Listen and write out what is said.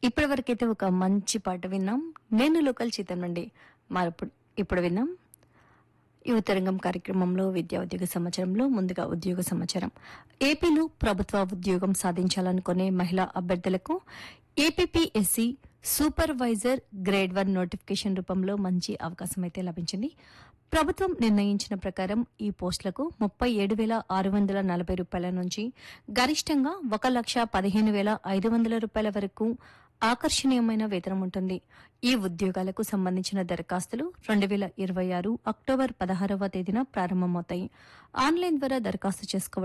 ఇప్పటి వరకైతే ఒక మంచి పాట విన్నాం నేను లోకల్ చిత్రం నుండి మరి ఇప్పుడు ఇప్పుడు విన్నాం యువతరంగం కార్యక్రమంలో విద్యా ఉద్యోగ సమాచారంలో ముందుగా ఉద్యోగ సమాచారం ఏపీలో ప్రభుత్వ ఉద్యోగం సాధించాలనుకునే మహిళా అభ్యర్థులకు APPSC supervisor grade one notification రూపంలో మంచి అవకాశం అయితే లభించింది ప్రభుత్వం నిర్ణయించిన ప్రకారం ఈ పోస్టులకు ముప్పై ఏడు వేల ఆరు వందల నలభై రూపాయల నుంచి గరిష్టంగా ఒక లక్ష పదిహేను వేల ఐదు వందల రూపాయల వరకు ఆకర్షణీయమైన వేతనం ఉంటుంది ఈ ఉద్యోగాలకు సంబంధించిన దరఖాస్తులు రెండు వేల ఇరవై ఆరు అక్టోబర్ పదహారవ తేదీన ప్రారంభమవుతాయి ఆన్లైన్ ద్వారా దరఖాస్తు చేసుకోవడం